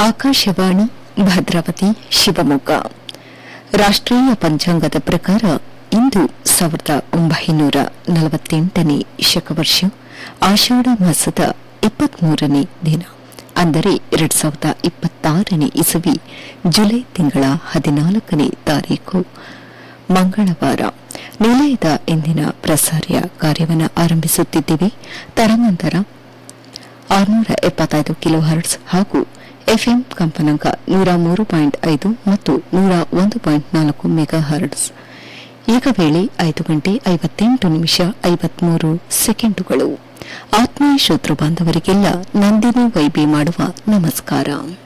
ಆಕಾಶವಾಣಿ ಭದ್ರಾವತಿ ಶಿವಮೊಗ್ಗ ರಾಷ್ಟ್ರೀಯ ಪಂಚಾಂಗದ ಪ್ರಕಾರ ಇಂದು ಸಾವಿರದ ಒಂಬೈನೂರ ನಲವತ್ತೆಂಟನೇ ಶಕವರ್ಷ ಆಷಾಢ ಮಾಸದ ಇಪ್ಪತ್ಮೂರನೇ ದಿನ ಅಂದರೆ ಎರಡ್ ಸಾವಿರದ ಇಪ್ಪತ್ತಾರನೇ ಇಸವಿ ಜುಲೈ ತಿಂಗಳ ಹದಿನಾಲ್ಕನೇ ತಾರೀಕು ಮಂಗಳವಾರ ನಿಲಯದ ಇಂದಿನ ಪ್ರಸಾರ ಕಾರ್ಯವನ್ನು ಆರಂಭಿಸುತ್ತಿದ್ದೇವೆ ತರಂಗಾಂತರ ಆರುನೂರ ಎಪ್ಪತ್ತೈದು ಕಿಲೋ ಹರ್ಟ್ಸ್ ಹಾಗೂ ಎಫ್ಎಂ ಕಂಪನಾಂಕ ನೂರ ಮೂರು ಪಾಯಿಂಟ್ ಐದು ಮತ್ತು ನೂರ ಒಂದು ಪಾಯಿಂಟ್ ನಾಲ್ಕು ಮೆಗಾ ಹರ್ಟ್ಸ್ ಈಗ ವೇಳೆ ಐದು ಗಂಟೆ ಐವತ್ತೆಂಟು ನಿಮಿಷ ಐವತ್ಮೂರು ಸೆಕೆಂಡುಗಳು ಆತ್ಮೀಯ ಶ್ರೋತೃ ಬಾಂಧವರಿಗೆಲ್ಲ ನಂದಿನಿ ವೈಬಿ ಮಾಡುವ ನಮಸ್ಕಾರ